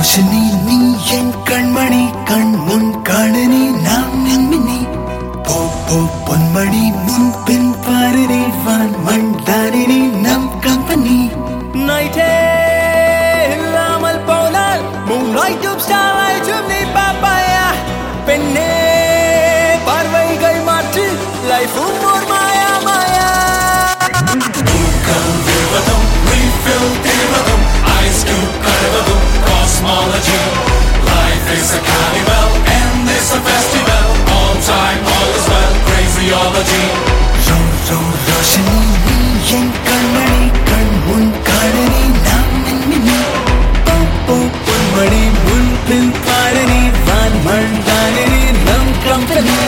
ரோஷினி நீ என் கண்மணி கண் முன் காணனி நாம் நன்மினி போ போ பொன்மணி முன் பின் பாரனி வான் மண் தாரினி நம் கம்பெனி நைட்டே இல்லாமல் போனால் மூன்றாய்ட்டும் ஸ்டாராய்ட்டும் நீ பாப்பாயா பெண்ணே பார்வைகள் மாற்றி லைஃபும் ஒரு மாயா மாயா Cosmology. Life is a carnival and it's a festival. All time, all is well. Crazyology. ரோ ரோ ரோஷினி நீ என் கண்மணி கண் முன் காணனி நாம் நன்மினி போ போ பொன்மணி முன் பின் பாரணி வான் மண் தானி நம் கம்பெனி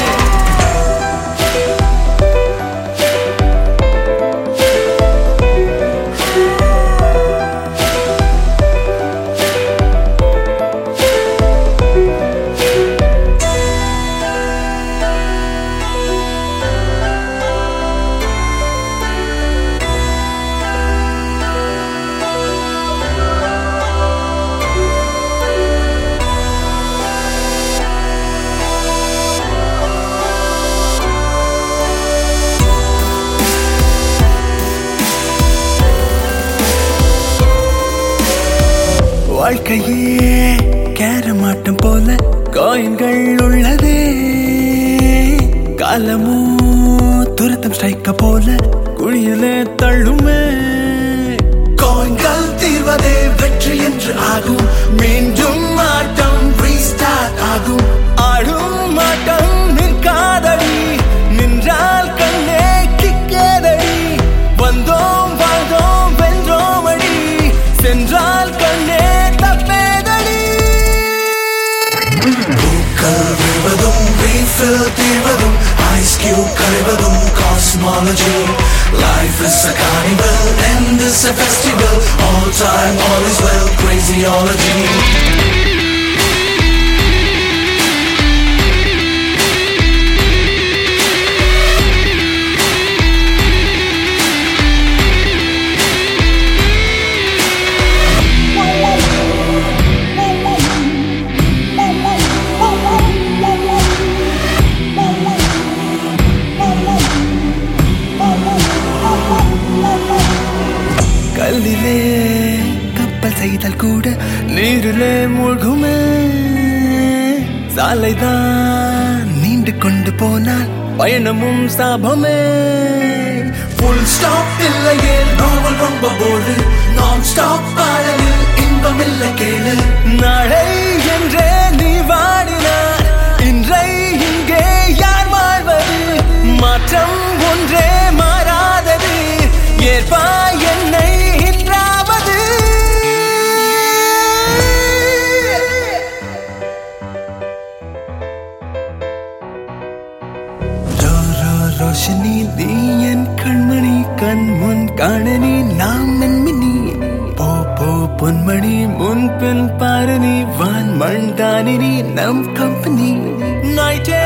வாழ்க்கையே கேரமாட்டம் போல காயின்கள் உள்ளதே காலமோ துரத்தம் ஸ்ட்ரைக்க போல குழியிலே தள்ளுமே கோயில்கள் தீர்வதே வெற்றி என்று ஆகும் மீண்டும் ஆட்டம் ரீஸ்டார்ட் ஆகும் ஆடும் மாட்டம் நிற்காதடி நின்றால் கண்ணே கிக்கேதடி வந்தோம் வாழ்ந்தோம் வென்றோம் அடி சென்றால் கண்ணே தப்பேதடி பூக்கள் விழுவதும் ரீஃபில் தீர்வதும் ஐஸ் கியூப் கரைவதும் cosmology life is a carnival and is a festival all time all is well crazyology கல்லிலே கப்பல் செய்தால் கூட நீரிலே மூழ்குமே சாலைதான் நீண்டு கொண்டு போனால் பயணமும் சாபமே ஃபுல் ஸ்டாப் இல்லையே நாவல் ரொம்ப போடு நான் ஸ்டாப் பாடலில் இன்பம் இல்லை கேளு நாளை என்றே நீ வாடினார் இன்றை இங்கே யார் வாழ்வது மாற்றம் ஒன்றே மாறாதது ஏற்பா என்னை இன்றாவது ரோ ரோ ரோஷினி நீ என் கண்மணி கண் முன் காணனி நாம் நன்மினி போ போ பொன்மணி முன் பின் பாரணி வான் மண் தானினி நம் கம்பெனி நைட்டே